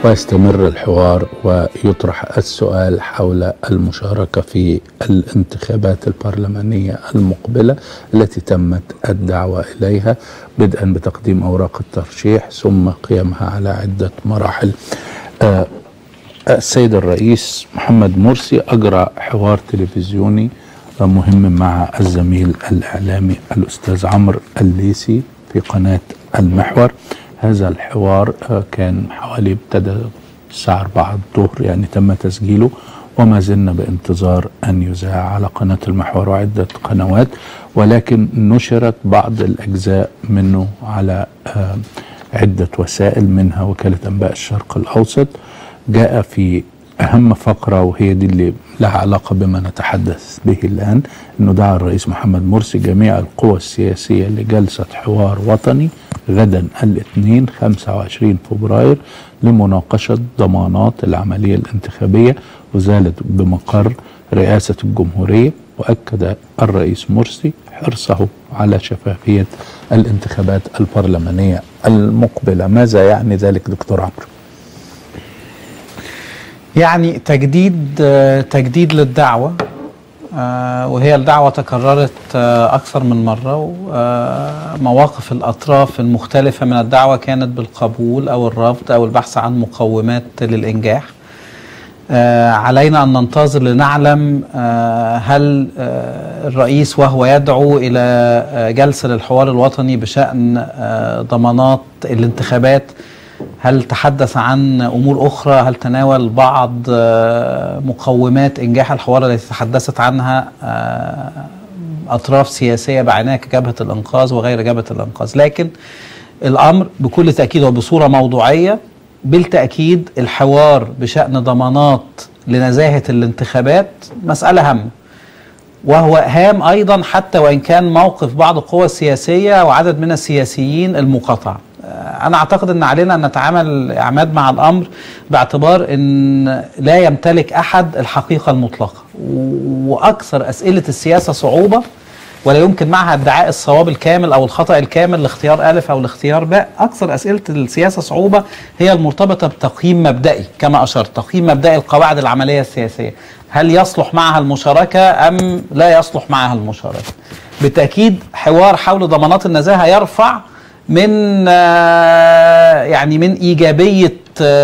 ويستمر الحوار ويطرح السؤال حول المشاركة في الانتخابات البرلمانية المقبلة التي تمت الدعوة إليها بدءا بتقديم أوراق الترشيح ثم قيامها على عدة مراحل آه السيد الرئيس محمد مرسي أجرى حوار تلفزيوني مهم مع الزميل الإعلامي الأستاذ عمرو الليسي في قناة المحور هذا الحوار كان حوالي ابتدى الساعة 4 الظهر يعني تم تسجيله وما زلنا بانتظار أن يذاع على قناة المحور وعدة قنوات ولكن نشرت بعض الأجزاء منه على عدة وسائل منها وكالة أنباء الشرق الأوسط جاء في أهم فقرة وهي دي اللي لها علاقة بما نتحدث به الآن أنه دعا الرئيس محمد مرسي جميع القوى السياسية لجلسة حوار وطني غدا الاثنين 25 فبراير لمناقشة ضمانات العملية الانتخابية وذلك بمقر رئاسة الجمهورية وأكد الرئيس مرسي حرصه على شفافية الانتخابات البرلمانية المقبلة ماذا يعني ذلك دكتور عمرو؟ يعني تجديد تجديد للدعوة وهي الدعوة تكررت أكثر من مرة ومواقف الأطراف المختلفة من الدعوة كانت بالقبول أو الرفض أو البحث عن مقومات للإنجاح علينا أن ننتظر لنعلم هل الرئيس وهو يدعو إلى جلسة للحوار الوطني بشأن ضمانات الانتخابات هل تحدث عن امور اخرى هل تناول بعض مقومات انجاح الحوار التي تحدثت عنها اطراف سياسيه بعينها كجبهه الانقاذ وغير جبهه الانقاذ لكن الامر بكل تاكيد وبصوره موضوعيه بالتاكيد الحوار بشان ضمانات لنزاهه الانتخابات مساله هامه وهو هام ايضا حتى وان كان موقف بعض القوى السياسيه وعدد من السياسيين المقاطعه انا اعتقد ان علينا ان نتعامل اعماد مع الامر باعتبار ان لا يمتلك احد الحقيقه المطلقه واكثر اسئله السياسه صعوبه ولا يمكن معها ادعاء الصواب الكامل او الخطا الكامل لاختيار الف او لاختيار باء اكثر اسئله السياسه صعوبه هي المرتبطه بتقييم مبدئي كما اشرت تقييم مبدئي القواعد العمليه السياسيه هل يصلح معها المشاركه ام لا يصلح معها المشاركه بالتاكيد حوار حول ضمانات النزاهه يرفع من يعني من ايجابيه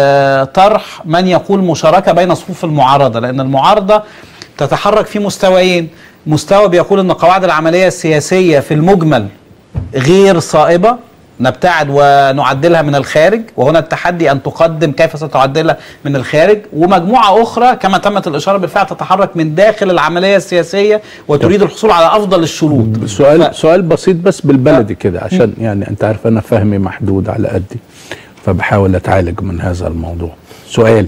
طرح من يقول مشاركه بين صفوف المعارضه لان المعارضه تتحرك في مستويين مستوى بيقول ان قواعد العمليه السياسيه في المجمل غير صائبه نبتعد ونعدلها من الخارج وهنا التحدي ان تقدم كيف ستعدلها من الخارج ومجموعه اخرى كما تمت الاشاره بالفعل تتحرك من داخل العمليه السياسيه وتريد الحصول على افضل الشروط سؤال ف... سؤال بسيط بس بالبلدي كده عشان يعني انت عارف انا فهمي محدود على قدي فبحاول اتعالج من هذا الموضوع سؤال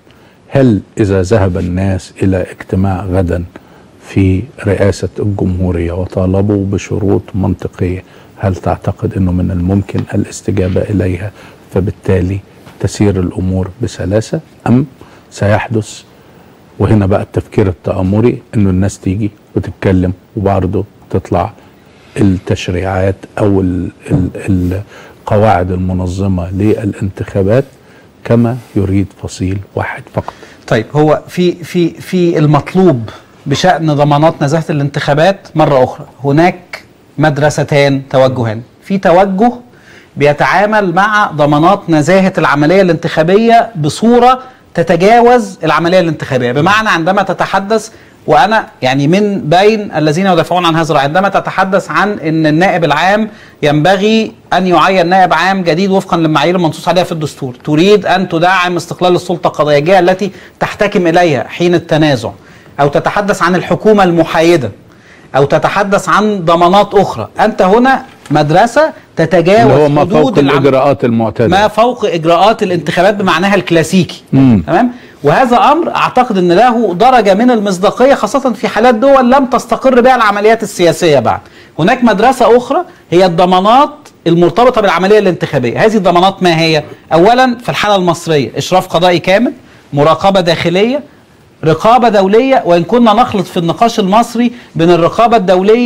هل اذا ذهب الناس الى اجتماع غدا في رئاسه الجمهوريه وطالبوا بشروط منطقيه هل تعتقد انه من الممكن الاستجابه اليها فبالتالي تسير الامور بسلاسه ام سيحدث وهنا بقى التفكير التامري انه الناس تيجي وتتكلم وبرضه تطلع التشريعات او ال ال القواعد المنظمه للانتخابات كما يريد فصيل واحد فقط. طيب هو في في في المطلوب بشان ضمانات نزاهه الانتخابات مره اخرى هناك مدرستان توجهان في توجه بيتعامل مع ضمانات نزاهة العملية الانتخابية بصورة تتجاوز العملية الانتخابية بمعنى عندما تتحدث وأنا يعني من بين الذين يدافعون عن هذا الرأي عندما تتحدث عن أن النائب العام ينبغي أن يعين نائب عام جديد وفقا للمعايير المنصوص عليها في الدستور تريد أن تدعم استقلال السلطة القضائية التي تحتكم إليها حين التنازع أو تتحدث عن الحكومة المحايدة أو تتحدث عن ضمانات أخرى أنت هنا مدرسة تتجاوز اللي هو ما فوق الإجراءات المعتادة ما فوق إجراءات الانتخابات بمعناها الكلاسيكي مم. تمام وهذا أمر أعتقد أن له درجة من المصداقية خاصة في حالات دول لم تستقر بها العمليات السياسية بعد هناك مدرسة أخرى هي الضمانات المرتبطة بالعملية الانتخابية هذه الضمانات ما هي أولا في الحالة المصرية إشراف قضائي كامل مراقبة داخلية رقابة دولية وإن كنا نخلط في النقاش المصري بين الرقابة الدولية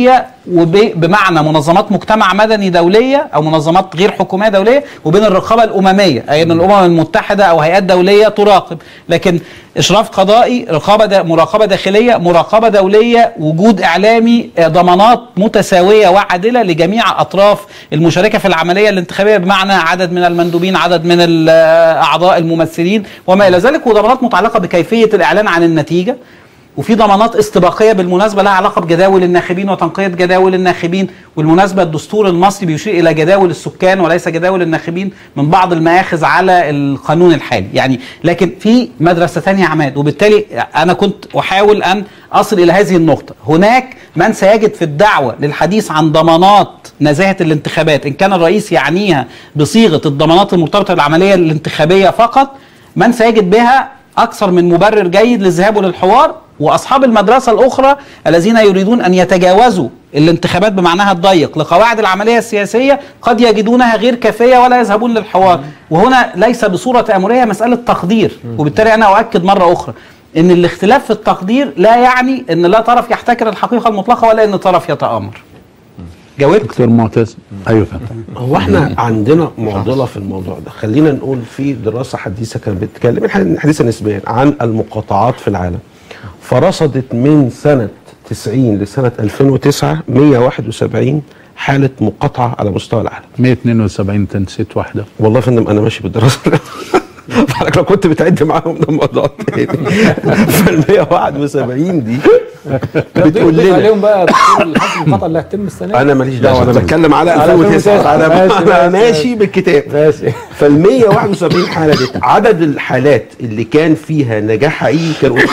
وبمعنى منظمات مجتمع مدني دوليه او منظمات غير حكوميه دوليه وبين الرقابه الامميه اي ان الامم المتحده او هيئات دوليه تراقب لكن اشراف قضائي رقابه دا مراقبه داخليه مراقبه دوليه وجود اعلامي آه، ضمانات متساويه وعادله لجميع اطراف المشاركه في العمليه الانتخابيه بمعنى عدد من المندوبين عدد من الاعضاء الممثلين وما الى ذلك وضمانات متعلقه بكيفيه الاعلان عن النتيجه وفي ضمانات استباقيه بالمناسبه لها علاقه بجداول الناخبين وتنقيه جداول الناخبين والمناسبه الدستور المصري بيشير الى جداول السكان وليس جداول الناخبين من بعض المآخذ على القانون الحالي يعني لكن في مدرسه ثانيه عماد وبالتالي انا كنت احاول ان اصل الى هذه النقطه هناك من سيجد في الدعوه للحديث عن ضمانات نزاهه الانتخابات ان كان الرئيس يعنيها بصيغه الضمانات المرتبطه بالعمليه الانتخابيه فقط من سيجد بها اكثر من مبرر جيد للذهاب للحوار واصحاب المدرسه الاخرى الذين يريدون ان يتجاوزوا الانتخابات بمعناها الضيق لقواعد العمليه السياسيه قد يجدونها غير كافيه ولا يذهبون للحوار وهنا ليس بصوره تامريه مساله تقدير وبالتالي انا اؤكد مره اخرى ان الاختلاف في التقدير لا يعني ان لا طرف يحتكر الحقيقه المطلقه ولا ان طرف يتامر جاوبت دكتور معتز ايوه فندم هو احنا عندنا معضله في الموضوع ده خلينا نقول في دراسه حديثه كانت بتتكلم حديثه نسبيا عن المقاطعات في العالم فرصدت من سنه 90 لسنه 2009 171 حاله مقاطعه على مستوى العالم 172 تنسيت واحده والله يا فندم انا ماشي بالدراسه فحضرتك لو كنت بتعد معاهم ده موضوع تاني فال 171 دي بتقول لنا عليهم بقى الحكم الخطا اللي هتتم السنه دي انا ماليش دعوه انا بتكلم على 2009 انا ماشي، انا ماشي، ماشي بالكتاب ماشي فال 171 حاله دي عدد الحالات اللي كان فيها نجاح حقيقي كان قليل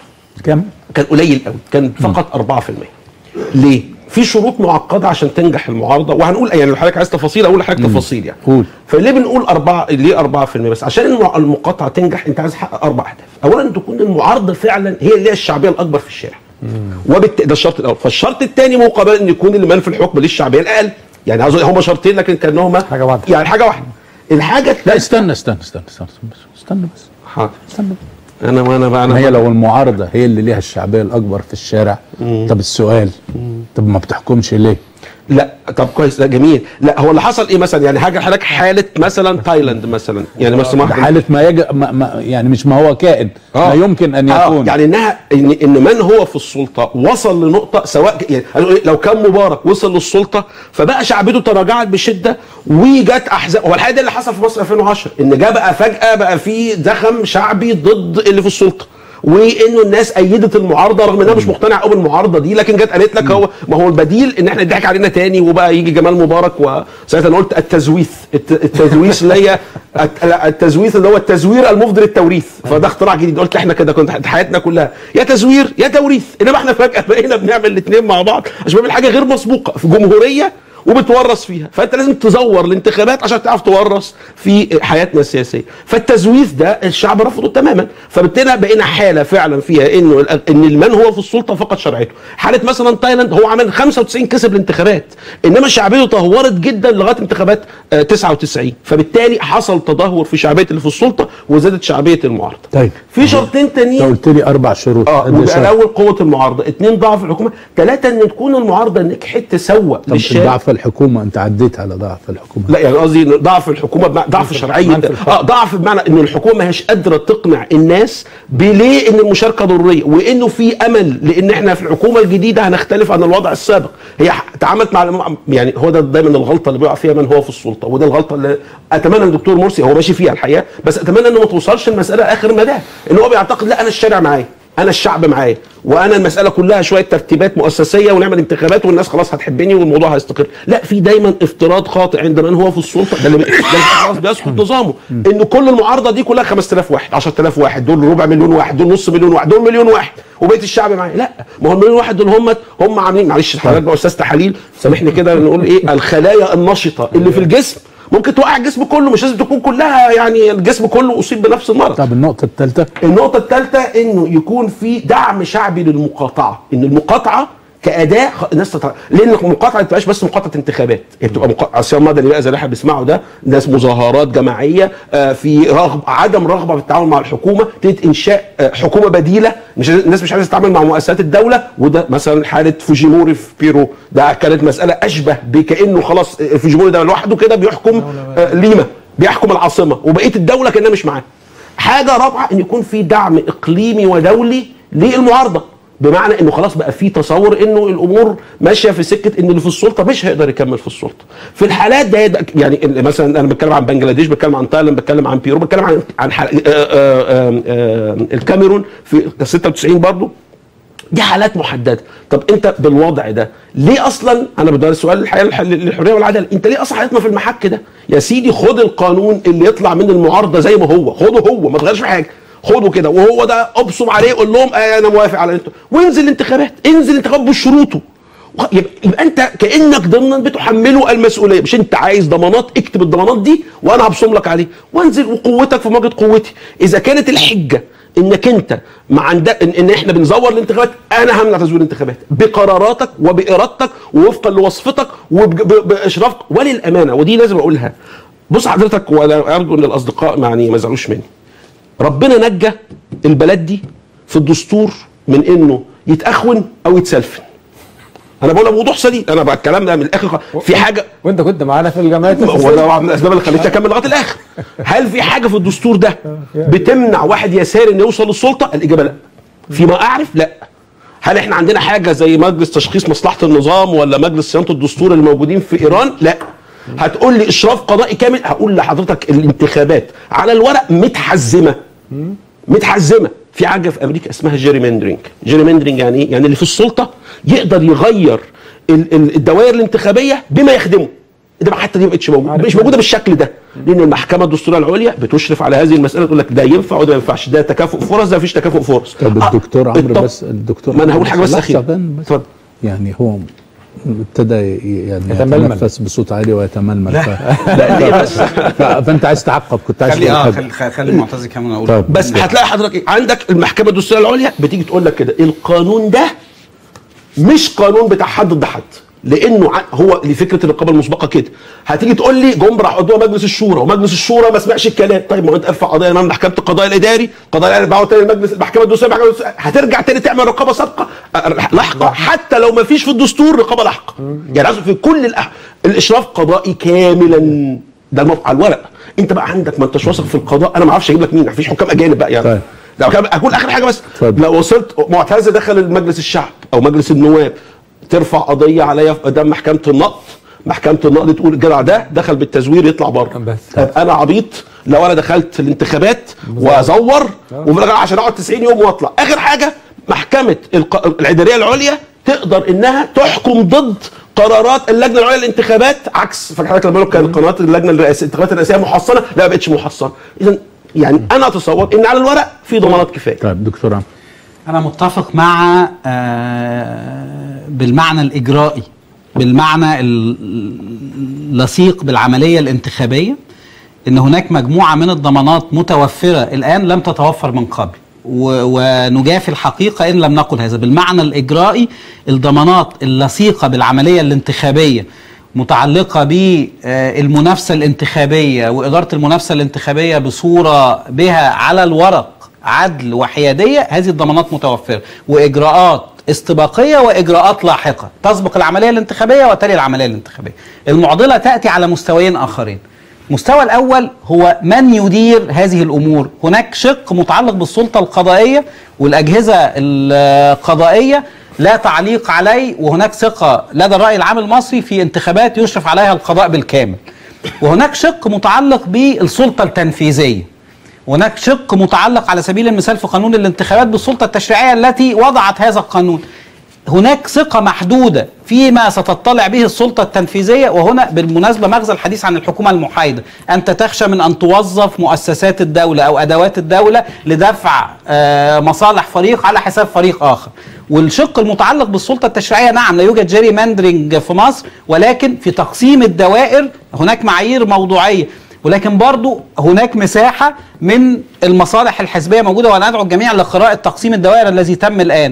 كم؟ كان قليل قوي كان فقط 4% ليه؟ في شروط معقده عشان تنجح المعارضه وهنقول يعني لو حضرتك عايز تفاصيل اقول لحضرتك تفاصيل يعني قول. فليه بنقول 4 ليه 4% بس عشان المع- المقاطعه تنجح انت عايز تحقق اربع اهداف اولا تكون المعارضه فعلا هي اللي هي الشعبيه الاكبر في الشارع وبالت... ده الشرط الاول فالشرط الثاني مقابل ان يكون اللي من في الحكم ليه الشعبيه الاقل يعني عاوز هم شرطين لكن كانهما حاجة واحدة. يعني حاجه واحده الحاجه لا الثالثه استنى استنى استنى استنى بس استنى بس حاضر استنى انا وانا بقى ما هي انا لو المعارضه هي اللي ليها الشعبيه الاكبر في الشارع طب السؤال طب ما بتحكمش ليه؟ لا طب كويس لا جميل لا هو اللي حصل ايه مثلا يعني حاجه حضرتك حاله مثلا تايلاند مثلا يعني بس ده حاله ما يجب ما ما يعني مش ما هو كائن ما يمكن ان آه يكون يعني انها ان, إن من هو في السلطه وصل لنقطه سواء ك- يعني قالوا إيه، لو كان مبارك وصل للسلطه فبقى شعبيته تراجعت بشده وجت احزاب هو الحقيقه ده اللي حصل في مصر 2010 ان جاء بقى فجاه بقى في زخم شعبي ضد اللي في السلطه وانه الناس ايدت المعارضه رغم انها مش مقتنعه قوي بالمعارضه دي لكن جت قالت لك هو ما هو البديل ان احنا يضحك علينا تاني وبقى يجي جمال مبارك وساعتها انا قلت التزويث الت- التزويث اللي هي الت- لا، التزويث اللي هو التزوير المفضي للتوريث فده اختراع جديد قلت احنا كده كنت حياتنا كلها يا تزوير يا توريث انما احنا فجاه بقينا بنعمل الاثنين مع بعض عشان بنعمل حاجه غير مسبوقه في جمهوريه وبتورث فيها فانت لازم تزور الانتخابات عشان تعرف تورث في حياتنا السياسيه فالتزويث ده الشعب رفضه تماما فبالتالي بقينا حاله فعلا فيها انه ال- ان المن هو في السلطه فقد شرعيته حاله مثلا تايلاند هو عمل 95 كسب الانتخابات انما شعبيته تدهورت جدا لغايه انتخابات آه، 99 فبالتالي حصل تدهور في شعبيه اللي في السلطه وزادت شعبيه المعارضه طيب في شرطين انت تانيين قلت لي اربع شروط اه أدي يبقى شرط. الاول قوه المعارضه اثنين ضعف الحكومه ثلاثه ان تكون المعارضه نجحت تسوق طب للشارع ضعف الحكومه انت عديت على ضعف الحكومه لا يعني قصدي إن ضعف الحكومه بمعنى ضعف شرعي اه ضعف بمعنى ان الحكومه ما هيش قادره تقنع الناس بليه ان المشاركه ضروريه وانه في امل لان احنا في الحكومه الجديده هنختلف عن الوضع السابق هي ح- تعاملت مع يعني هو ده دايما الغلطه اللي بيقع فيها من هو في السلطه وده الغلطه اللي اتمنى ان الدكتور مرسي هو ماشي فيها الحقيقه بس اتمنى انه ما توصلش المساله اخر المدى ان هو بيعتقد لا انا الشارع معايا انا الشعب معايا وانا المساله كلها شويه ترتيبات مؤسسيه ونعمل انتخابات والناس خلاص هتحبني والموضوع هيستقر لا في دايما افتراض خاطئ عند من هو في السلطه ده اللي بي- ده اللي خلاص بيسقط نظامه ان كل المعارضه دي كلها 5000 واحد 10000 واحد دول ربع مليون واحد دول نص مليون واحد دول مليون واحد وبقيه الشعب معايا لا ما هو المليون واحد دول هم هم عاملين معلش حضرتك بقى استاذ تحاليل سامحني كده نقول ايه الخلايا النشطه اللي في الجسم ممكن توقع الجسم كله مش لازم تكون كلها يعني الجسم كله اصيب بنفس المرض طب النقطه الثالثه النقطة الثالثة انه يكون في دعم شعبي للمقاطعة، ان المقاطعة كاداه خ- الناس تتع... لان المقاطعه ما بتبقاش بس مقاطعه انتخابات هي بتبقى مقا... عصيان مدني بقى زي اللي احنا بنسمعه ده ناس مظاهرات جماعيه آه في رغب عدم رغبه في التعامل مع الحكومه تبتدي انشاء آه حكومه بديله مش الناس مش عايزه تتعامل مع مؤسسات الدوله وده مثلا حاله فوجيموري في بيرو ده كانت مساله اشبه بكانه خلاص آه، فوجيموري ده لوحده كده بيحكم آه ليما بيحكم العاصمه وبقيه الدوله كانها مش معاه حاجه رابعه ان يكون في دعم اقليمي ودولي للمعارضه بمعنى انه خلاص بقى في تصور انه الامور ماشيه في سكه ان اللي في السلطه مش هيقدر يكمل في السلطه. في الحالات ده يبقى يعني ال- مثلا انا بتكلم عن بنجلاديش بتكلم عن تايلاند بتكلم عن بيرو بتكلم عن عن حال آه آه آه آه الكاميرون في 96 برضه دي حالات محدده طب انت بالوضع ده ليه اصلا انا بدور السؤال الحقيقه الح- للحريه والعداله انت ليه اصلا حالتنا في المحك ده يا سيدي خد القانون اللي يطلع من المعارضه زي ما هو خده هو ما تغيرش في حاجه خده كده وهو ده ابصم عليه قول لهم آه انا موافق على انتوا وانزل الانتخابات انزل الانتخابات بشروطه وخ- يبقى, يبقى انت كانك ضمنا بتحمله المسؤوليه مش انت عايز ضمانات اكتب الضمانات دي وانا هبصم لك عليه وانزل وقوتك في مواجهه قوتي اذا كانت الحجه انك انت ما عندك ان, ان احنا بنزور الانتخابات انا همنع تزوير الانتخابات بقراراتك وبارادتك ووفقا لوصفتك وباشرافك وللامانه ودي لازم اقولها بص حضرتك وانا ارجو ان الاصدقاء يعني ما يزعلوش مني ربنا نجى البلد دي في الدستور من انه يتاخون او يتسلفن انا بقول بوضوح شديد انا بقى الكلام ده من الاخر خ- في حاجه وانت كنت معانا في الجامعات هو ده واحد من الاسباب اللي خليتني اكمل لغايه الاخر هل في حاجه في الدستور ده بتمنع واحد يساري انه يوصل للسلطه الاجابه لا فيما اعرف لا هل احنا عندنا حاجه زي مجلس تشخيص مصلحه النظام ولا مجلس صيانه الدستور اللي موجودين في ايران لا هتقول لي اشراف قضائي كامل هقول لحضرتك الانتخابات على الورق متحزمه متحزمه في حاجه في امريكا اسمها جيريمندرينج جيريمندرينج يعني ايه يعني اللي في السلطه يقدر يغير ال- ال- الدوائر الانتخابيه بما يخدمه ده حتى دي ما بقتش موجوده مش موجوده بالشكل ده لان المحكمه الدستوريه العليا بتشرف على هذه المساله تقول لك ده ينفع وده ما ينفعش ده تكافؤ فرص ده مفيش تكافؤ فرص طب آه، الدكتور عمرو الطب- بس الدكتور ما انا عمرو هقول حاجه بس لحظة اخيره بس. اتفضل يعني هو ابتدى ي- يعني يتململ. يتنفس بصوت عالي ويتململ ف... لا ليه بس ف... فانت عايز تعقب كنت عايز خلي تقول اه حاجة. خلي خلي- خلي المعتز كمان اقول طب. بس هتلاقي حضرتك إيه؟ عندك المحكمه الدستوريه العليا بتيجي تقول لك كده القانون ده مش قانون بتاع حد ضد حد لانه ع- هو لفكره الرقابه المسبقه كده هتيجي تقول لي جم راح قدوه مجلس الشورى ومجلس الشورى ما سمعش الكلام طيب ما هو انت ارفع قضيه امام محكمه القضاء الاداري القضاء الاداري بعد تاني المجلس المحكمه الدستوريه المحكمة الدستورية. هترجع تاني تعمل رقابه سابقه أه، لاحقه حتى لو ما فيش في الدستور رقابه لاحقه يعني عايز في كل الأح... الاشراف قضائي كاملا ده الموضوع على الورق انت بقى عندك ما انتش واثق في القضاء انا ما اعرفش اجيب لك مين مفيش حكام اجانب بقى يعني طيب. لو كان اقول اخر حاجه بس اتفضل. لو وصلت معتز دخل المجلس الشعب او مجلس النواب ترفع قضيه عليا قدام محكمه النقد محكمه النقد تقول الجدع ده دخل بالتزوير يطلع بره بس. طب انا عبيط لو انا دخلت الانتخابات وازور وفي الاخر عشان اقعد 90 يوم واطلع اخر حاجه محكمه الق... الاداريه العليا تقدر انها تحكم ضد قرارات اللجنه العليا للانتخابات عكس فحضرتك لما بيقولوا كان قنوات اللجنه الرئاسيه الانتخابات الرئاسيه محصنه لا ما بقتش محصنه اذا يعني انا اتصور ان على الورق في ضمانات كفايه طيب دكتور عمرو أنا متفق مع آه، بالمعنى الإجرائي بالمعنى اللصيق بالعملية الانتخابية إن هناك مجموعة من الضمانات متوفرة الآن لم تتوفر من قبل و- ونجافي الحقيقة إن لم نقل هذا بالمعنى الإجرائي الضمانات اللصيقة بالعملية الانتخابية متعلقة بالمنافسة الانتخابية وإدارة المنافسة الانتخابية بصورة بها على الورق عدل وحياديه هذه الضمانات متوفره واجراءات استباقيه واجراءات لاحقه تسبق العمليه الانتخابيه وتلي العمليه الانتخابيه المعضله تاتي على مستويين اخرين المستوى الاول هو من يدير هذه الامور هناك شق متعلق بالسلطه القضائيه والاجهزه القضائيه لا تعليق عليه وهناك ثقه لدى الراي العام المصري في انتخابات يشرف عليها القضاء بالكامل وهناك شق متعلق بالسلطه التنفيذيه هناك شق متعلق على سبيل المثال في قانون الانتخابات بالسلطة التشريعية التي وضعت هذا القانون هناك ثقة محدودة فيما ستطلع به السلطة التنفيذية وهنا بالمناسبة مغزى الحديث عن الحكومة المحايدة أنت تخشى من أن توظف مؤسسات الدولة أو أدوات الدولة لدفع آه، مصالح فريق على حساب فريق آخر والشق المتعلق بالسلطة التشريعية نعم لا يوجد جيري ماندرينج في مصر ولكن في تقسيم الدوائر هناك معايير موضوعية ولكن برضو هناك مساحة من المصالح الحزبية موجودة وأنا أدعو الجميع لقراءة تقسيم الدوائر الذي تم الآن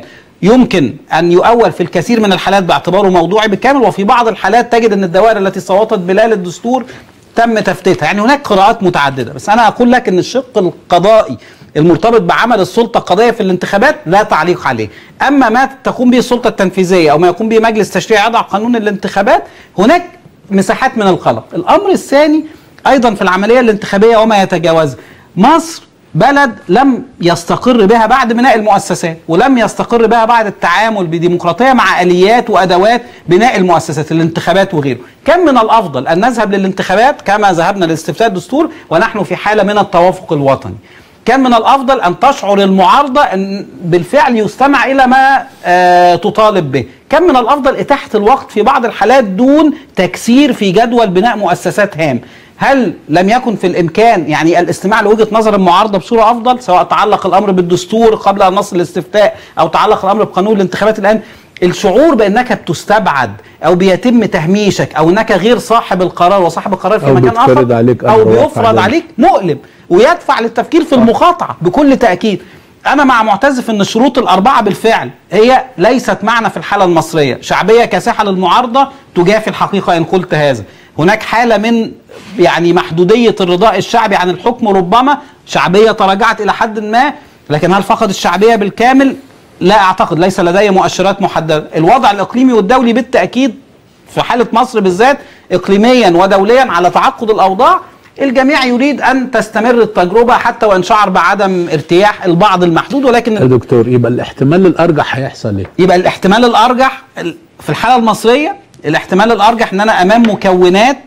يمكن ان يؤول في الكثير من الحالات باعتباره موضوعي بالكامل وفي بعض الحالات تجد ان الدوائر التي صوتت بلا للدستور تم تفتيتها يعني هناك قراءات متعدده بس انا اقول لك ان الشق القضائي المرتبط بعمل السلطه القضائيه في الانتخابات لا تعليق عليه اما ما تقوم به السلطه التنفيذيه او ما يقوم به مجلس تشريع يضع قانون الانتخابات هناك مساحات من القلق الامر الثاني ايضا في العمليه الانتخابيه وما يتجاوزها مصر بلد لم يستقر بها بعد بناء المؤسسات ولم يستقر بها بعد التعامل بديمقراطيه مع اليات وادوات بناء المؤسسات الانتخابات وغيره كم من الافضل ان نذهب للانتخابات كما ذهبنا لاستفتاء الدستور ونحن في حاله من التوافق الوطني كان من الافضل ان تشعر المعارضه ان بالفعل يستمع الى ما آه تطالب به كان من الافضل اتاحه الوقت في بعض الحالات دون تكسير في جدول بناء مؤسسات هام هل لم يكن في الامكان يعني الاستماع لوجهه نظر المعارضه بصوره افضل سواء تعلق الامر بالدستور قبل ان نصل الاستفتاء او تعلق الامر بقانون الانتخابات الان الشعور بانك بتستبعد او بيتم تهميشك او انك غير صاحب القرار وصاحب القرار في أو مكان بيتفرض اخر عليك او أمر واقع بيفرض عليك. عليك مؤلم ويدفع للتفكير في المخاطعه بكل تاكيد انا مع معتز في ان الشروط الاربعه بالفعل هي ليست معنا في الحاله المصريه شعبيه كاسحه للمعارضه تجافي الحقيقه ان قلت هذا هناك حاله من يعني محدوديه الرضاء الشعبي عن الحكم ربما شعبيه تراجعت الى حد ما لكن هل فقد الشعبيه بالكامل لا اعتقد ليس لدي مؤشرات محدده الوضع الاقليمي والدولي بالتاكيد في حاله مصر بالذات اقليميا ودوليا على تعقد الاوضاع الجميع يريد ان تستمر التجربه حتى وان شعر بعدم ارتياح البعض المحدود يا ولكن دكتور يبقى الاحتمال الارجح هيحصل ايه؟ يبقى الاحتمال الارجح ال- في الحاله المصريه الاحتمال الارجح ان انا امام مكونات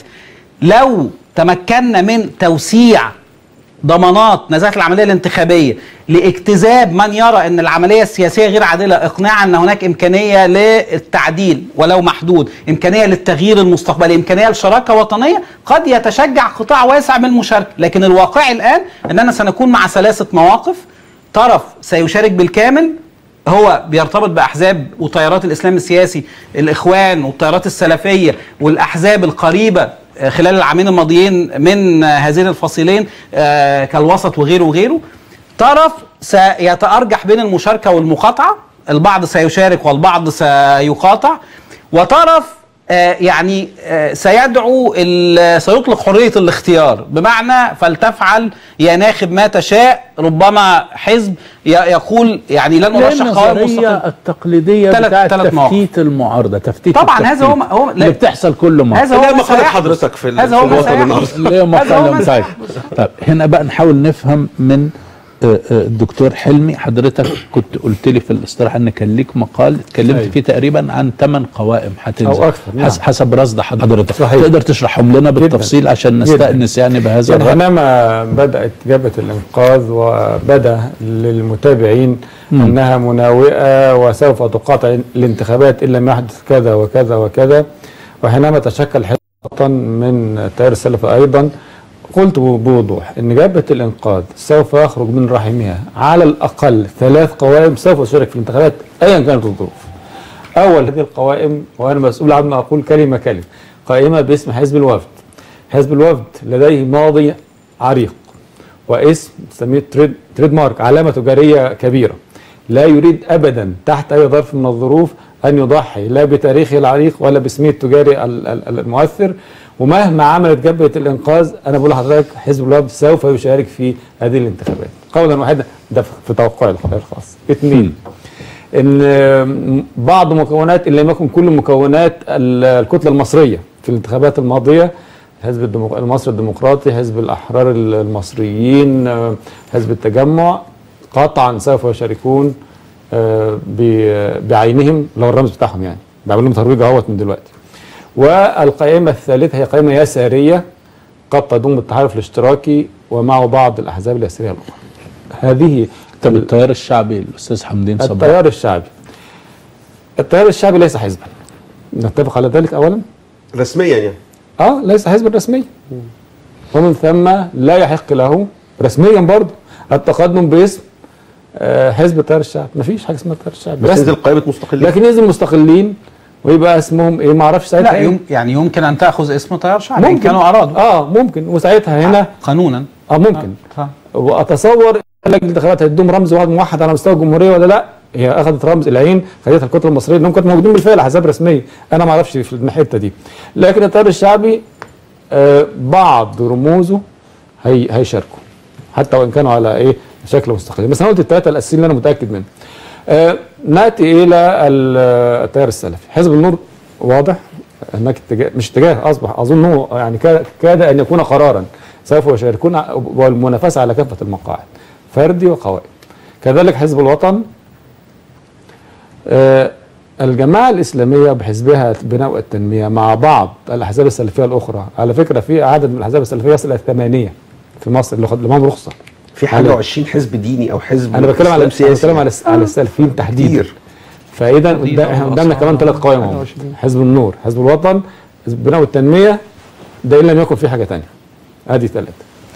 لو تمكنا من توسيع ضمانات نزاهه العمليه الانتخابيه لاجتذاب من يرى ان العمليه السياسيه غير عادله اقناعا ان هناك امكانيه للتعديل ولو محدود امكانيه للتغيير المستقبلي امكانيه لشراكه وطنيه قد يتشجع قطاع واسع من المشاركه لكن الواقع الان اننا سنكون مع ثلاثه مواقف طرف سيشارك بالكامل هو بيرتبط باحزاب وتيارات الاسلام السياسي الاخوان والتيارات السلفيه والاحزاب القريبه آه، خلال العامين الماضيين من آه، هذين الفصيلين آه، كالوسط وغيره وغيره طرف سيتارجح بين المشاركه والمقاطعه البعض سيشارك والبعض سيقاطع وطرف آه، يعني آه، سيدعو ال- سيطلق حريه الاختيار بمعنى فلتفعل يا ناخب ما تشاء ربما حزب ي- يقول يعني لن ارشح قوائم النظريه مستقله التقليديه تلات- بتاعت تلات مواقف. تفتيت المعارضه تفتيت طبعا هذا هو التفتيت. هو اللي بتحصل كل مره هذا هو لا ما مقالة سيحدث. حضرتك في ال- هذا في هو ما الوطن سيحدث. النهارده. اللي هي هذا هو مقالة ما مساعدة. سيحدث. طب هنا بقى نحاول نفهم من آه، آه، الدكتور حلمي حضرتك كنت قلت لي في الاستراحه ان كان ليك مقال اتكلمت أيوة. فيه تقريبا عن ثمان قوائم هتنزل أو أكثر، نعم. حس- حسب رصد حضرتك صحيح. تقدر تشرحهم لنا بالتفصيل عشان جداً. نستأنس يعني بهذا يعني الرأي حينما بدأت جبهة الإنقاذ وبدا للمتابعين مم. أنها مناوئة وسوف تقاطع الانتخابات إن لم يحدث كذا وكذا وكذا وحينما تشكل حزب الوطن من التيار السلفي أيضا قلت بوضوح أن جبهة الإنقاذ سوف يخرج من رحمها على الأقل ثلاث قوائم سوف تشارك في الانتخابات أيا كانت الظروف أول هذه القوائم وأنا مسؤول عما أقول كلمة كلمة قائمة باسم حزب الوفد حزب الوفد لديه ماضي عريق واسم نسميه تريد, تريد مارك علامة تجارية كبيرة لا يريد أبدا تحت أي ظرف من الظروف أن يضحي لا بتاريخه العريق ولا باسمه التجاري ال- ال- المؤثر ومهما عملت جبهة الإنقاذ أنا بقول لحضرتك حزب الوفد سوف يشارك في هذه الانتخابات قولا واحدا ده في توقعي الخاص اثنين ان بعض مكونات ان لم يكن كل مكونات ال- الكتله المصريه في الانتخابات الماضيه حزب الديمق... المصري الديمقراطي حزب الاحرار المصريين آه، حزب التجمع قطعا سوف يشاركون آه، ب- بعينهم لو الرمز بتاعهم يعني بعمل لهم ترويج اهوت من دلوقتي والقائمه الثالثه هي قائمه يساريه قد تضم التحالف الاشتراكي ومعه بعض الاحزاب اليساريه الاخرى هذه طب التيار الشعبي الاستاذ حمدين صباح التيار الشعبي التيار الشعبي ليس حزبا نتفق على ذلك اولا رسميا يعني اه ليس حزبا رسميا ومن ثم لا يحق له رسميا برضه التقدم باسم آه، حزب التيار الشعبي مفيش حاجه اسمها التيار الشعبي بس رسمي. تنزل قائمه مستقلين لكن ينزل مستقلين ويبقى اسمهم ايه ما اعرفش ساعتها لا إيه. يم يعني يمكن ان تاخذ اسم تيار شعبي إن ممكن كانوا ارادوا اه ممكن وساعتها هنا قانونا اه ممكن آه. واتصور لجنه الانتخابات هتدوم رمز واحد موحد على مستوى الجمهوريه ولا لا هي اخذت رمز العين خدتها الكتله المصريه انهم كانوا موجودين بالفعل احزاب رسميه انا ما اعرفش في الحته دي لكن التيار الشعبي آه، بعض رموزه هي هيشاركوا حتى وان كانوا على ايه شكل مستقل بس انا قلت الثلاثه الاساسيين اللي انا متاكد منهم آه، ناتي الى ال- التيار السلفي حزب النور واضح هناك اتجاه مش اتجاه اصبح اظن هو يعني كاد- كاد ان يكون قرارا سوف يشاركون ع- والمنافسه على كافه المقاعد فردي وقوائم كذلك حزب الوطن آه، الجماعة الإسلامية بحزبها بناء التنمية مع بعض الأحزاب السلفية الأخرى على فكرة في عدد من الأحزاب السلفية يصل إلى ثمانية في مصر اللي خد لهم رخصة في حاجه و20 حزب ديني او حزب أنا بتكلم على إسلام أنا بتكلم على سياسي. على السلفيين تحديدا كتير. فإذا تحديداً قدام- احنا قدامنا والأسعار كمان ثلاث قوائم اهو. 21. حزب النور حزب الوطن حزب البناء والتنمية ده إن لم يكن في حاجة تانية أدي ثلاثة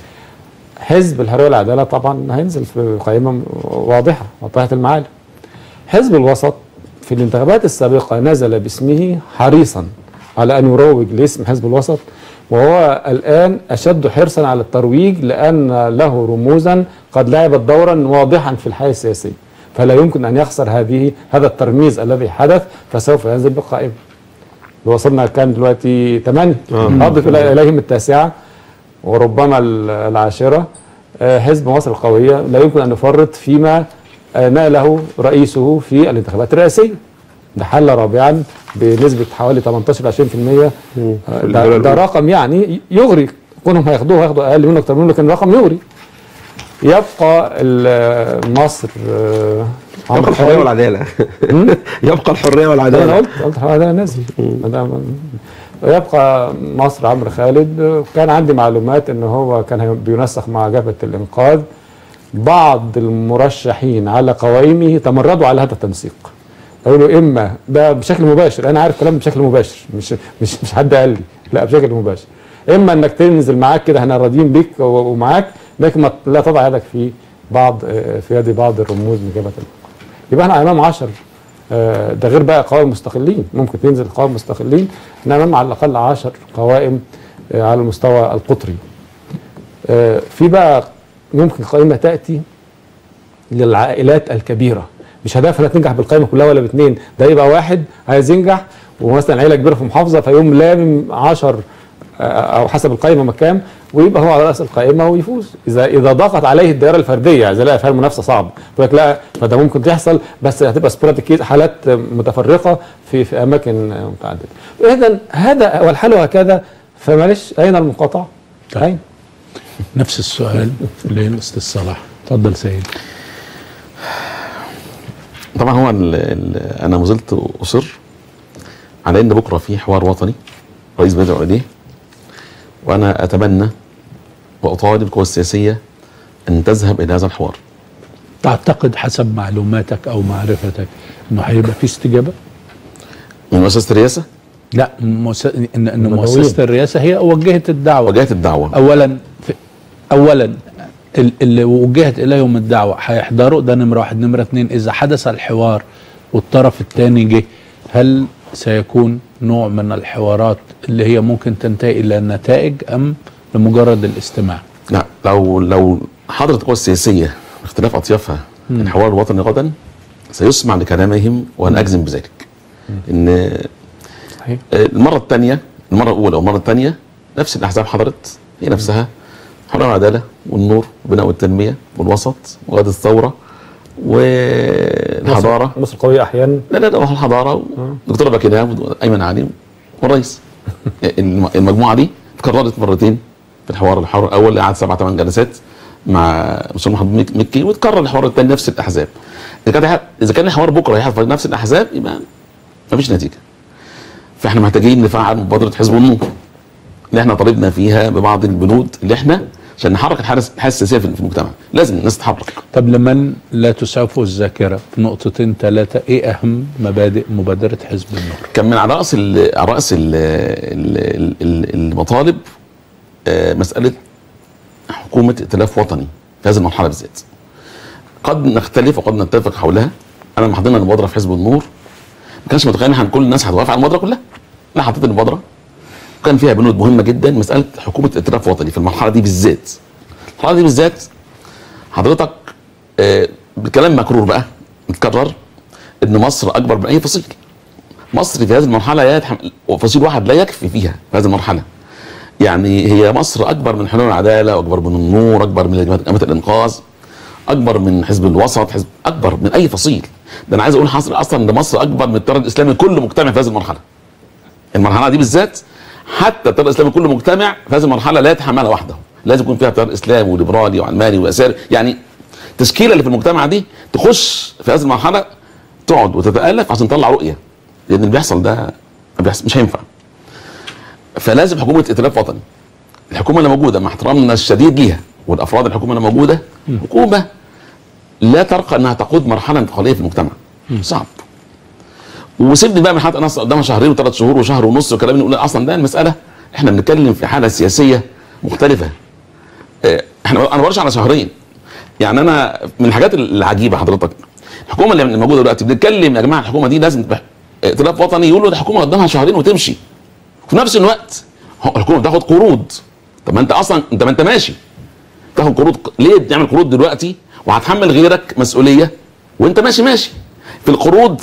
حزب الحرية والعدالة طبعا هينزل في قائمة واضحة واضحة المعالم حزب الوسط في الانتخابات السابقة نزل باسمه حريصا على أن يروج لاسم حزب الوسط وهو الآن أشد حرصا على الترويج لأن له رموزا قد لعبت دورا واضحا في الحياة السياسية فلا يمكن أن يخسر هذه هذا الترميز الذي حدث فسوف ينزل بالقائمة وصلنا كان دلوقتي ثمانية أضف إلى- إليهم التاسعة وربما ال- العاشرة آه، حزب مصر القوية لا يمكن أن يفرط فيما آه، ناله رئيسه في الانتخابات الرئاسية ده حل رابعا بنسبة حوالي 18 ل 20% آه، في ده, الدولة ده الأولى. رقم يعني يغري كونهم هياخدوه هياخدوا أقل منه أكتر منه لكن رقم يغري يبقى ال- مصر آه، يبقى عمرو الحريه خالد. والعداله يبقى الحريه ده انا والعداله قلت قلت هذا نازل ده- ويبقى مصر عمرو خالد كان عندي معلومات ان هو كان هي- بينسق مع جبهه الانقاذ بعض المرشحين على قوائمه تمردوا على هذا التنسيق قالوا اما ده بشكل مباشر انا عارف كلام بشكل مباشر مش مش مش حد قال لي لا بشكل مباشر اما انك تنزل معاك كده احنا راضيين بيك و- ومعاك لكن ما لا تضع يدك في بعض آه، في يد بعض الرموز من جبهه الانقاذ يبقى احنا امام 10 آه، ده غير بقى قوائم مستقلين ممكن تنزل قوائم مستقلين احنا امام على الاقل 10 قوائم آه، على المستوى القطري آه، في بقى ممكن قائمه تاتي للعائلات الكبيره مش هدفها انها تنجح بالقائمه كلها ولا باثنين ده يبقى واحد عايز ينجح ومثلا عيله كبيره في محافظه فيقوم لامم 10 او حسب القائمه مكان ويبقى هو على راس القائمه ويفوز اذا اذا ضاقت عليه الدائره الفرديه اذا لقى فيها المنافسه صعبه يقول لك لا فده ممكن تحصل بس هتبقى سبوراديك حالات متفرقه في في اماكن متعدده اذا هذا والحال هكذا فمعلش اين المقاطعه؟ طيب. اين؟ نفس السؤال للاستاذ صلاح اتفضل سيد طبعا هو ال ال انا ما زلت اصر على ان بكره في حوار وطني رئيس بيدعو اليه وانا اتمنى واطالب القوى السياسيه ان تذهب الى هذا الحوار تعتقد حسب معلوماتك او معرفتك انه هيبقى في استجابه؟ من مؤسسه الرئاسه لا مؤس... ان ان المدعوين. مؤسسه الرئاسه هي وجهت الدعوه وجهت الدعوه اولا في اولا ال- اللي وجهت اليهم الدعوه هيحضروا ده نمره واحد نمره اثنين اذا حدث الحوار والطرف الثاني جه هل سيكون نوع من الحوارات اللي هي ممكن تنتهي الى نتائج ام لمجرد الاستماع؟ لا لو لو حضرت القوى السياسيه باختلاف اطيافها الحوار الوطني غدا سيسمع لكلامهم وانا اجزم بذلك ان صحيح. المره الثانيه المره الاولى والمره الثانيه نفس الاحزاب حضرت هي نفسها حريه والعداله والنور والبناء والتنميه والوسط وغد الثوره والحضاره مصر, مصر قويه احيانا لا لا لا هو الحضاره دكتور بكينام وايمن علي والرئيس الم- المجموعه دي اتكررت مرتين في الحوار الحوار الاول قعد سبع ثمان جلسات مع مستر محمد مك- مكي وتكرر الحوار الثاني نفس الاحزاب اذا كان اذا كان الحوار بكره هيحصل نفس الاحزاب يبقى مفيش نتيجه فاحنا محتاجين نفعل مبادره حزب النور اللي احنا طالبنا فيها ببعض البنود اللي احنا عشان نحرك الحاله الحالة السياسيه في في المجتمع لازم الناس تتحرك طب لمن لا تسعفه الذاكره في نقطتين ثلاثه ايه اهم مبادئ مبادره حزب النور؟ كان من على راس ال على راس ال ال ال المطالب آه، مساله حكومه ائتلاف وطني في هذه المرحله بالذات. قد نختلف وقد نتفق حولها انا لما حطينا المبادره في حزب النور ما كانش متخيل ان كل الناس هتوافق على المبادره كلها. انا حطيت المبادره وكان فيها بنود مهمه جدا مساله حكومه ائتلاف وطني في المرحله دي بالذات. المرحله دي بالذات حضرتك آه، بكلام مكرور بقى متكرر ان مصر اكبر من اي فصيل مصر في هذه المرحله يتحمل فصيل واحد لا يكفي فيها في هذه المرحله يعني هي مصر اكبر من حلول العداله واكبر من النور اكبر من جماعه الانقاذ اكبر من حزب الوسط حزب اكبر من اي فصيل ده انا عايز اقول حصر اصلا ان مصر اكبر من التيار الاسلامي كله مجتمع في هذه المرحله المرحله دي بالذات حتى التيار الاسلامي كله مجتمع في هذه المرحله لا يتحملها وحده لازم يكون فيها تيار اسلامي وليبرالي وعلماني ويساري يعني التشكيله اللي في المجتمع دي تخش في هذه المرحله تقعد وتتالف عشان تطلع رؤيه لان اللي بيحصل ده ما بيحصل مش هينفع فلازم حكومه ائتلاف وطني الحكومه اللي موجوده مع احترامنا الشديد ليها والافراد الحكومه اللي موجوده حكومه لا ترقى انها تقود مرحله انتقاليه في المجتمع صعب وسيبني بقى من حتى انا قدامها شهرين وثلاث شهور وشهر ونص وكلام نقول اصلا ده المساله احنا بنتكلم في حاله سياسيه مختلفه اه، احنا انا بقولش على شهرين يعني انا من الحاجات العجيبه حضرتك الحكومه اللي موجوده دلوقتي بنتكلم يا جماعه الحكومه دي لازم تبقى ائتلاف وطني يقولوا ده حكومه قدامها شهرين وتمشي في نفس الوقت هو الحكومه بتاخد قروض طب ما انت اصلا انت ما انت ماشي تاخد قروض ليه بتعمل قروض دلوقتي وهتحمل غيرك مسؤوليه وانت ماشي ماشي في القروض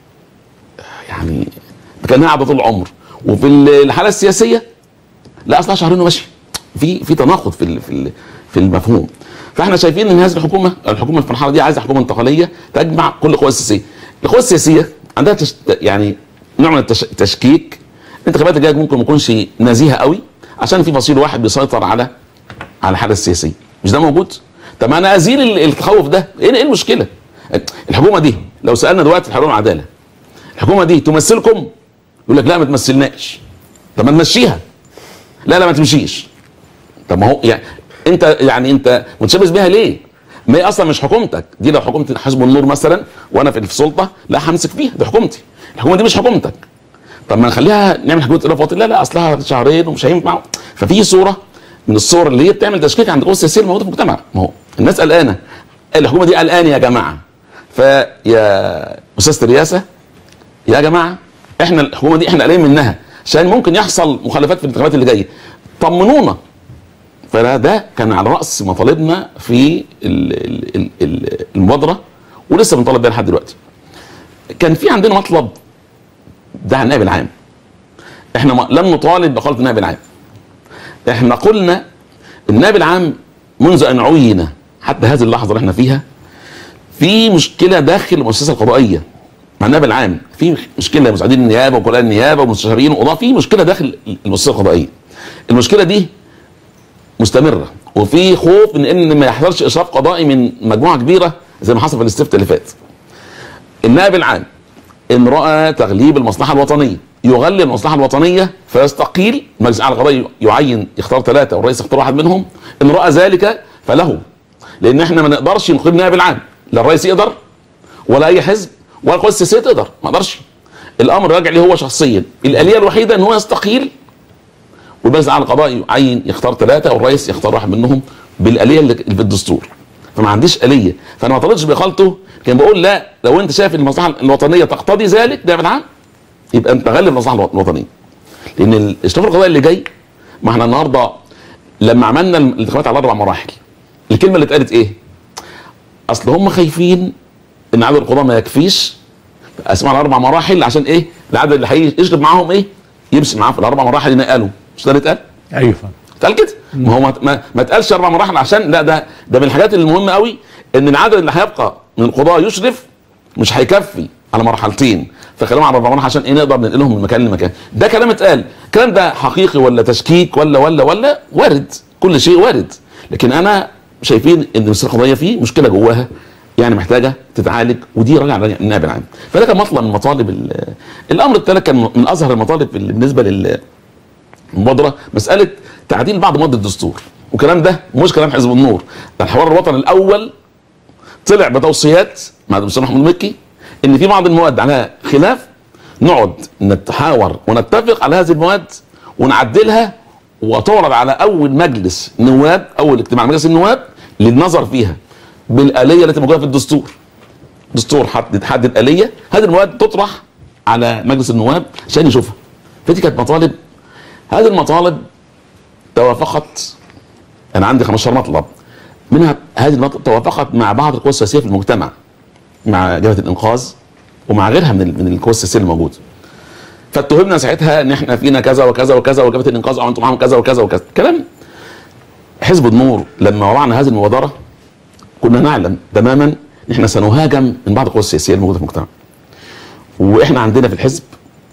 يعني كانها قاعده طول العمر وفي الحاله السياسيه لا اصلها شهرين وماشي في في تناقض في ال- في ال- في المفهوم فاحنا شايفين ان هذه الحكومه الحكومه في المرحله دي عايزه حكومه انتقاليه تجمع كل القوى السياسيه القوى السياسيه عندها تش... يعني نوع من التش... التشكيك الانتخابات الجايه ممكن ما تكونش نزيهه قوي عشان في فصيل واحد بيسيطر على على الحاله السياسيه مش ده موجود طب ما انا ازيل ال- التخوف ده ايه ايه المشكله الحكومه دي لو سالنا دلوقتي الحريه والعداله الحكومه دي تمثلكم يقول لك لا ما تمثلناش طب ما تمشيها لا لا ما تمشيش طب ما هو يعني انت يعني انت متشبث بيها ليه؟ ما هي اصلا مش حكومتك دي لو حكومه حزب النور مثلا وانا في السلطه لا همسك فيها دي حكومتي الحكومه دي مش حكومتك طب ما نخليها نعمل حكومه ائتلاف وطني لا لا اصلها شهرين ومش هينفع ففي صوره من الصور اللي هي بتعمل تشكيك عند القوى السياسيه الموجوده في المجتمع ما هو الناس قلقانه الحكومه دي قلقانه يا جماعه فيا استاذ الرئاسه يا جماعه احنا الحكومه دي احنا قلقانين منها عشان ممكن يحصل مخالفات في الانتخابات اللي جايه طمنونا فده ده كان على راس مطالبنا في ال- ال- ال- ال- المبادره ولسه بنطالب بيها لحد دلوقتي. كان في عندنا مطلب ده النائب العام. احنا ما- لم نطالب بقاله النائب العام. احنا قلنا النائب العام منذ ان عين حتى هذه اللحظه اللي احنا فيها في مشكله داخل المؤسسه القضائيه مع النائب العام في مشكله مساعدين النيابه وكلاء النيابه ومستشارين وقضاء في مشكله داخل المؤسسه القضائيه. المشكله دي مستمره وفي خوف من ان ما يحصلش اشراف قضائي من مجموعه كبيره زي ما حصل في الاستفتاء اللي فات. النائب العام ان راى تغليب المصلحه الوطنيه يغلب المصلحه الوطنيه فيستقيل المجلس الاعلى القضائي يعين يختار ثلاثه والرئيس يختار واحد منهم ان راى ذلك فله لان احنا ما نقدرش نقيم النائب العام لا الرئيس يقدر ولا اي حزب ولا القوى السياسيه تقدر ما اقدرش الامر راجع ليه هو شخصيا الاليه الوحيده ان هو يستقيل والمجلس الاعلى القضائي يعين يختار ثلاثه والرئيس يختار واحد منهم بالاليه اللي اللي في الدستور فما عنديش اليه فانا ما طالبتش باقالته كان بقول لا لو انت شايف ان المصلحه الوطنيه تقتضي ذلك ده بالعام يبقى انت غلب المصلحه الو- الوطنيه لان الاشراف القضائي اللي جاي ما احنا النهارده لما عملنا الانتخابات على اربع مراحل الكلمه اللي اتقالت ايه؟ اصل هم خايفين ان عدد القضاه ما يكفيش اسمع على اربع مراحل عشان ايه؟ العدد اللي هيشرب معاهم ايه؟ يمشي معاه في الاربع مراحل ينقلوا مش ده اللي اتقال؟ ايوه فندم. اتقال كده ما هو ما, ما, ما اتقالش اربع مراحل عشان لا ده ده من الحاجات المهمه قوي ان العدد اللي هيبقى من القضاه يشرف مش هيكفي على مرحلتين فخليهم على اربع مراحل عشان ايه نقدر ننقلهم من مكان لمكان ده كلام اتقال الكلام ده حقيقي ولا تشكيك ولا ولا ولا وارد كل شيء وارد لكن انا شايفين ان المسيره القضائيه فيه مشكله جواها يعني محتاجه تتعالج ودي راجعه للنائب العام فده كان مطلب من مطالب ال- الامر الثالث كان من ازهر المطالب اللي بالنسبه لل المبادره مساله تعديل بعض مواد الدستور والكلام ده مش كلام حزب النور ده الحوار الوطني الاول طلع بتوصيات مع الدكتور محمود مكي ان في بعض المواد عليها خلاف نقعد نتحاور ونتفق على هذه المواد ونعدلها وتعرض على اول مجلس نواب اول اجتماع مجلس النواب للنظر فيها بالاليه التي موجوده في الدستور دستور حدد حدد اليه هذه المواد تطرح على مجلس النواب عشان يشوفها فدي كانت مطالب هذه المطالب توافقت انا عندي 15 مطلب منها هذه المطلب توافقت مع بعض القوى السياسيه في المجتمع مع جبهه الانقاذ ومع غيرها من ال- من القوى السياسيه الموجوده فاتهمنا ساعتها ان احنا فينا كذا وكذا وكذا وجبهه الانقاذ او انتم معاهم كذا وكذا وكذا كلام حزب النور لما وضعنا هذه المبادره كنا نعلم تماما ان احنا سنهاجم من بعض القوى السياسيه الموجوده في المجتمع واحنا عندنا في الحزب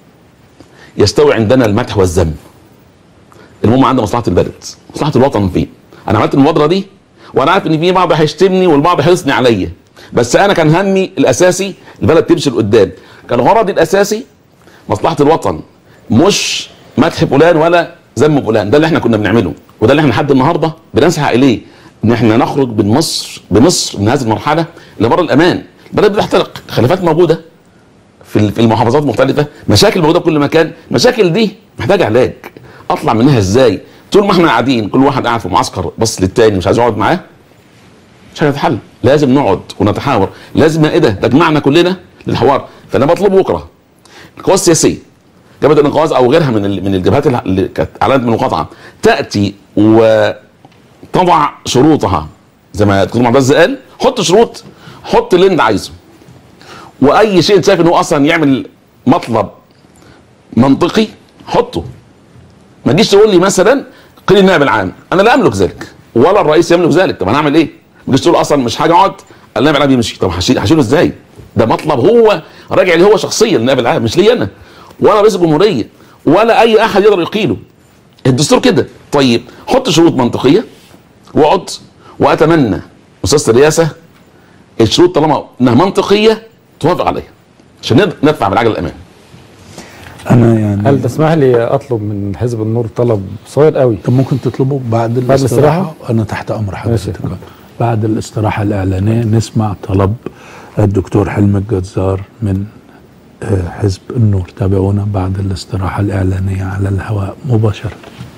يستوي عندنا المدح والذم المهم عندنا مصلحه البلد مصلحه الوطن فين انا عملت المبادره دي وانا عارف ان في بعض هيشتمني والبعض هيثني عليا بس انا كان همي الاساسي البلد تمشي لقدام كان غرضي الاساسي مصلحه الوطن مش مدح فلان ولا ذم فلان ده اللي احنا كنا بنعمله وده اللي احنا لحد النهارده بنسعى اليه ان احنا نخرج من مصر بمصر من هذه المرحله لبر الامان البلد بتحترق خلافات موجوده في في المحافظات المختلفه مشاكل موجوده في كل مكان المشاكل دي محتاجه علاج اطلع منها ازاي طول ما احنا قاعدين كل واحد قاعد في معسكر بص للتاني مش عايز يقعد معاه مش هنتحل لازم نقعد ونتحاور لازم مائده تجمعنا كلنا للحوار فانا بطلب بكره القوى السياسيه جبهه الانقاذ او غيرها من ال- من الجبهات اللي- اللي كانت اعلنت بالمقاطعه تاتي وتضع شروطها زي ما الدكتور معتز قال حط شروط حط اللي انت عايزه واي شيء انت شايف انه اصلا يعمل مطلب منطقي حطه ما تجيش تقول لي مثلا قيل النائب العام انا لا املك ذلك ولا الرئيس يملك ذلك طب انا اعمل ايه؟ ما تجيش تقول اصلا مش حاجه اقعد النائب العام يمشي طب هشيل- هشيله ازاي؟ ده مطلب هو راجع لي هو شخصيا النائب العام مش لي انا ولا رئيس الجمهوريه ولا اي احد يقدر يقيله الدستور كده طيب حط شروط منطقيه واقعد واتمنى استاذ الرئاسه الشروط طالما انها منطقيه توافق عليها عشان نقدر ندفع بالعجل الامام انا يعني هل تسمح لي اطلب من حزب النور طلب صغير قوي طب ممكن تطلبه بعد بعد الاستراحة الاستراحة؟ أنا تحت أمر حضرتك ماشي. بعد الاستراحة الإعلانية نسمع طلب الدكتور حلمي الجزار من آه، حزب النور تابعونا بعد الاستراحة الإعلانية على الهواء مباشرة